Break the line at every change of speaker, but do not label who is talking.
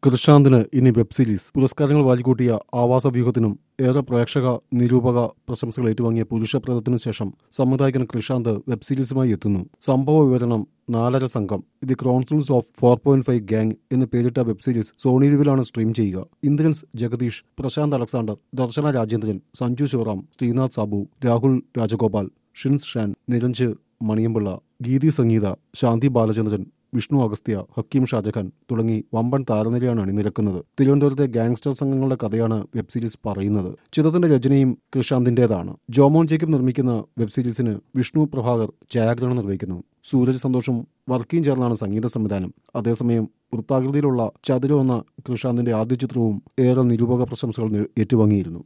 കൃഷാന്തിന് ഇനി web series പുരസ്കാരങ്ങൾ വാരിക്കൂട്ടിയ ആവാസ വ്യൂഹത്തിനും ഏറെ പ്രേക്ഷക നിരൂപക പ്രശംസകൾ ഏറ്റുവാങ്ങിയ പുരുഷപ്രേതത്തിനു ശേഷം സംവിധായകൻ കൃഷാന്ത് വെബ് സീരീസുമായി എത്തുന്നു സംഭവ വിവരണം നാലര സംഘം ഇത് chronicles of four point five gang എന്ന് പേരിട്ട വെബ് സീരീസ് സോണി ലിവിലാണ് സ്ട്രീം ചെയ്യുക ഇന്ദ്രൻസ് ജഗദീഷ് പ്രശാന്ത് അലക്സാണ്ടർ ദർശന രാജേന്ദ്രൻ സഞ്ജു ശിവറാം ശ്രീനാഥ് സാബു രാഹുൽ രാജഗോപാൽ ഷിൻസ് ഷാൻ നിരഞ്ജ് മണിയമ്പിള്ള ഗീതി സംഗീത ശാന്തി ബാലചന്ദ്രൻ വിഷ്ണു അഗസ്ത്യ ഹക്കീം ഷാജഖാൻ തുടങ്ങി വമ്പൻ താരനിരയാണ് അണിനിരക്കുന്നത് തിരുവനന്തപുരത്തെ ഗാങ്സ്റ്റർ സംഘങ്ങളുടെ കഥയാണ് വെബ് സീരീസ് പറയുന്നത് ചിത്രത്തിന്റെ രചനയും കൃഷാന്തിന്റേതാണ് ജോമോൻ ജേക്കബ് നിർമ്മിക്കുന്ന വെബ് സീരീസിന് വിഷ്ണു പ്രഭാകർ ഛായാഗ്രഹണം നിർവഹിക്കുന്നു സൂരജ് സന്തോഷം വർക്കിയും ചേർന്നാണ് സംഗീത സംവിധാനം അതേസമയം വൃത്താകൃതിയിലുള്ള ചതുരം എന്ന കൃഷാന്തിന്റെ ആദ്യ ചിത്രവും ഏറെ നിരൂപക പ്രശംസകൾ നേ- ഏറ്റുവാങ്ങിയിരുന്നു